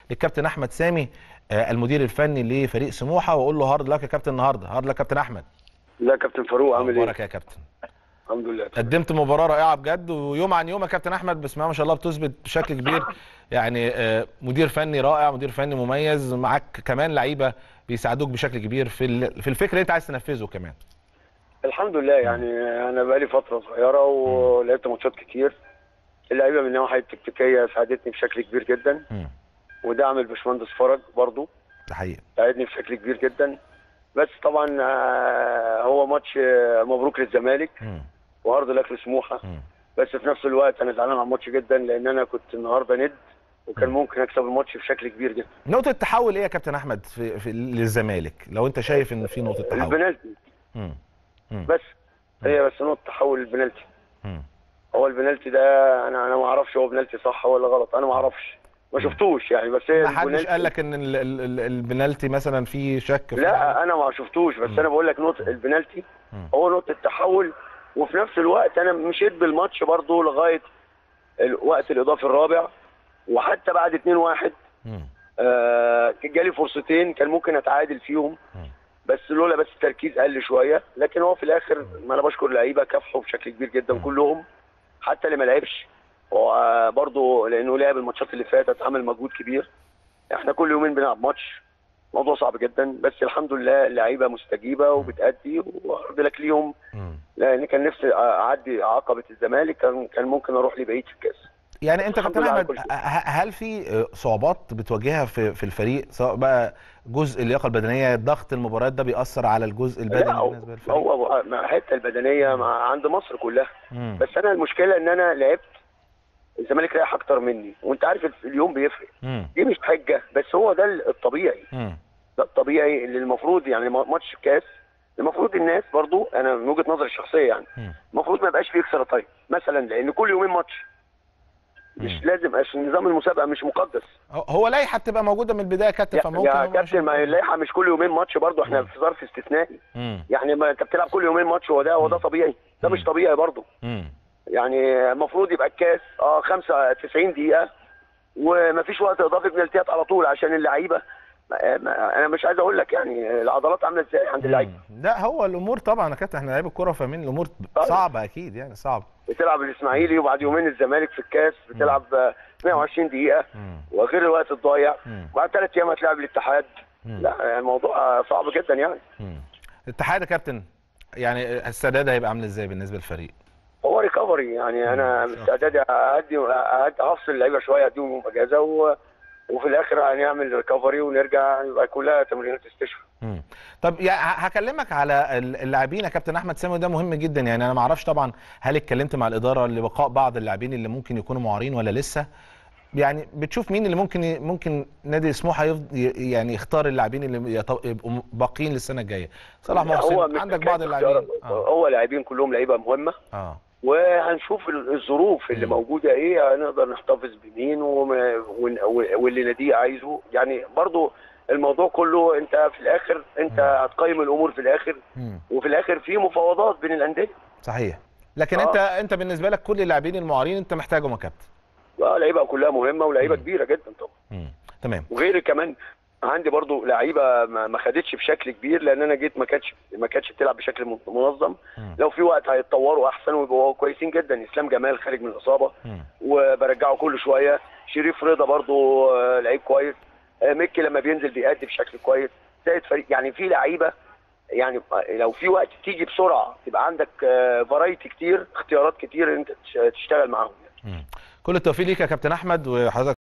للكابتن احمد سامي آه، المدير الفني لفريق سموحه واقول له هارد لك يا كابتن النهارده هارد لك يا كابتن احمد لا كابتن فاروق عامل ايه؟ اخبارك يا كابتن الحمد لله قدمت مباراه رائعه بجد ويوم عن يوم يا كابتن احمد بسم الله ما شاء الله بتثبت بشكل كبير يعني آه، مدير فني رائع مدير فني مميز معاك كمان لعيبه بيساعدوك بشكل كبير في ال- في الفكر اللي انت عايز تنفذه كمان الحمد لله يعني انا بقالي فتره صغيره ولعبت ماتشات كتير اللعيبه من النواحي التكتيكيه ساعدتني بشكل كبير جدا مم. ودعم الباشمهندس فرج برضو ده حقيقي ساعدني بشكل كبير جدا بس طبعا آه، هو ماتش آه، مبروك للزمالك مم. وهارد لك لسموحه مم. بس في نفس الوقت انا زعلان على الماتش جدا لان انا كنت النهارده ند وكان ممكن اكسب الماتش بشكل كبير جدا نقطه تحول ايه يا كابتن احمد في, في للزمالك لو انت شايف ان في نقطه تحول البنالتي مم. مم. بس هي بس نقطه تحول البنالتي مم. هو البنالتي ده انا انا ما اعرفش هو بنالتي صح ولا غلط انا ما اعرفش ما شفتوش يعني بس هي ما حدش البنالتي- قال لك ان ال- ال- ال- البنالتي مثلا في شك في لا انا ما شفتوش بس انا بقول لك نقطه البنالتي مم. هو نقطه تحول وفي نفس الوقت انا مشيت بالماتش برضو لغايه الوقت الاضافي الرابع وحتى بعد 2-1 مم. آه كان جالي فرصتين كان ممكن اتعادل فيهم مم. بس لولا بس التركيز قل شويه لكن هو في الاخر ما انا بشكر اللعيبه كافحوا بشكل كبير جدا كلهم حتى اللي ما لعبش هو برضه لانه لعب الماتشات اللي فاتت عمل مجهود كبير احنا كل يومين بنلعب ماتش موضوع صعب جدا بس الحمد لله اللعيبه مستجيبه وبتأدي وارض لك ليهم مم. لان كان نفسي اعدي عقبه الزمالك كان كان ممكن اروح لبعيد في الكاس يعني انت الحمد كابتن لله على احمد كل شيء. ه- هل في صعوبات بتواجهها في في الفريق سواء بقى جزء اللياقه البدنيه ضغط المباريات ده بيأثر على الجزء البدني لا هو بالنسبه للفريق هو مع الحته البدنيه مع عند مصر كلها مم. بس انا المشكله ان انا لعبت الزمالك رايح اكتر مني وانت عارف اليوم بيفرق مم. دي مش حجه بس هو ده الطبيعي مم. ده الطبيعي اللي المفروض يعني ما- ماتش كاس المفروض الناس برضو انا من وجهه نظري الشخصيه يعني مم. المفروض ما يبقاش فيه اكسترا تايم مثلا لان كل يومين ماتش مش مم. لازم عشان نظام المسابقه مش مقدس هو- هو لائحه بتبقى موجوده من البدايه يا كابتن يا, فممكن يا هم كابتن عشان- ما اللائحه مش كل يومين ماتش برضو احنا مم. في ظرف استثنائي مم. يعني ما انت بتلعب كل يومين ماتش هو ده هو ده طبيعي ده مش طبيعي برضو مم. يعني المفروض يبقى الكاس اه 95 دقيقة ومفيش وقت اضافي بنالتيات على طول عشان اللعيبة ما- ما- انا مش عايز اقول لك يعني العضلات عاملة ازاي عند اللعيبة مم. لا هو الامور طبعا يا كابتن احنا لعيبه الكوره فاهمين الامور طيب. صعبه اكيد يعني صعب بتلعب الاسماعيلي وبعد يومين الزمالك في الكاس بتلعب آه، 120 دقيقة مم. وغير الوقت الضايع مم. وبعد ثلاث ايام هتلعب الاتحاد مم. لا الموضوع صعب جدا يعني مم. الاتحاد يا كابتن يعني السداد هيبقى عامل ازاي بالنسبه للفريق هو ريكفري يعني انا مم. استعدادي اهدي أهدي- هفصل اللعيبه شويه اديهم اجازه و... وفي الاخر هنعمل ريكفري ونرجع يبقى كلها تمرينات استشفاء مم. طب يعني ه- هكلمك على ال- اللاعبين يا كابتن احمد سامي وده مهم جدا يعني انا ما اعرفش طبعا هل اتكلمت مع الاداره لبقاء بعض اللاعبين اللي ممكن يكونوا معارين ولا لسه يعني بتشوف مين اللي ممكن ي- ممكن نادي سموحه يفض... ي- يعني يختار اللاعبين اللي يط- يبقوا باقيين للسنه الجايه صلاح لا، هو محسن مش عندك حكاية بعض اللاعبين اختيار. اه هو لاعبين كلهم لعيبه مهمه اه وهنشوف ال- الظروف اللي مم. موجوده ايه هنقدر نحتفظ بمين وما- ون- واللي ناديه عايزه يعني برضو الموضوع كله انت في الاخر انت مم. هتقيم الامور في الاخر مم. وفي الاخر في مفاوضات بين الانديه صحيح لكن آه. انت انت بالنسبه لك كل اللاعبين المعارين انت محتاجهم يا كابتن اه لعيبه كلها مهمه ولعيبه مم. كبيره جدا طبعا مم. تمام وغير كمان عندي برضو لعيبه ما ما خدتش بشكل كبير لان انا جيت ما كانتش ما كانتش بتلعب بشكل من- منظم مم. لو في وقت هيتطوروا احسن ويبقوا كويسين جدا اسلام جمال خارج من الاصابه مم. وبرجعه كل شويه شريف رضا برضو آه، لعيب كويس آه، ميكي لما بينزل بيأدي بشكل كويس زائد فريق يعني في لعيبه يعني لو في وقت تيجي بسرعه تبقى عندك فرايتي كتير اختيارات كتير ان انت تش- تشتغل معاهم مم. كل التوفيق ليك يا كابتن احمد وحضرتك